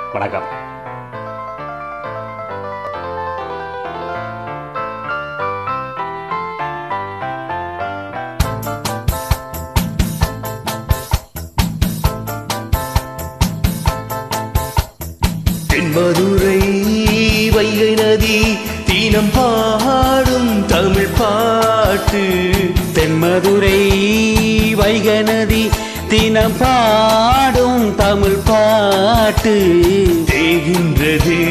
வணக்கம் தென்மதுரை வைகை நதி தீனம் பாடும் தமிழ் பாட்டு தென்மதுரை வைகை நதி தினம் பாடும் தமிழ் பாட்டு தேகின்றது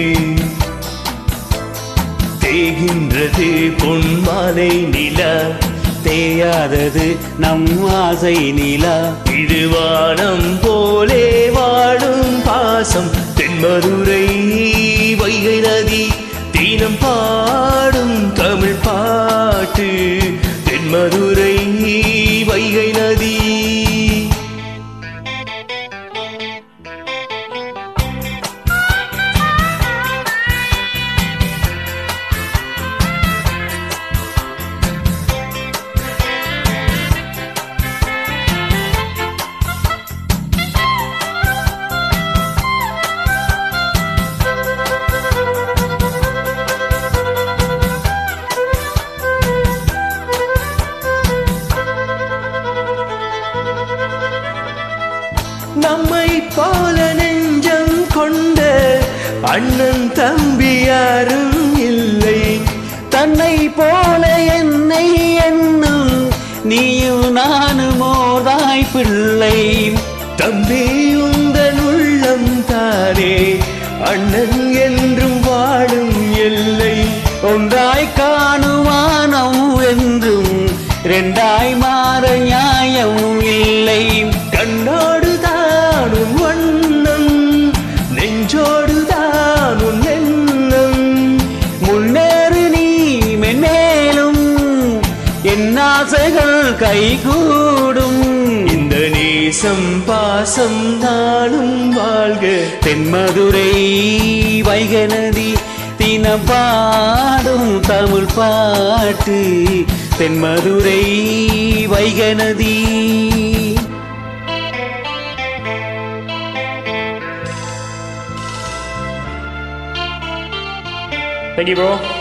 தேகின்றது பொன்மாலை நிலா தேயாதது நம் ஆசை நிலா இது வானம் போலே வாழும் பாசம் தென்மதுரை வைகை நதி தீனம் பாடும் தமிழ் பாட்டு தென்மதுரை வைகை நதி நம்மை போல நெஞ்சம் கொண்ட அண்ணன் தம்பி யாரும் இல்லை தன்னை போல என்னை என்னும் நீயும் நானும் ஓதாய் பிள்ளை தம்பி உந்தன் உள்ளம் தானே அண்ணன் என்றும் வாழும் எல்லை ஒன்றாய் காணுவானம் என்றும் இரண்டாய் மாற நியாயம் இல்லை கண்ணோடு தானும் வண்ணம் நெஞ்சோடு தானும் எண்ணம் முன்னேறு நீ மென்மேலும் என் ஆசைகள் கைகூடும் இந்த நேசம் பாசம் நாளும் வாழ்க தென்மதுரை வைகை நதி தினம் பாடும் தமிழ் பாட்டு தென்மதுரை வைகை நதி தேங்க்யூ ப்ரோ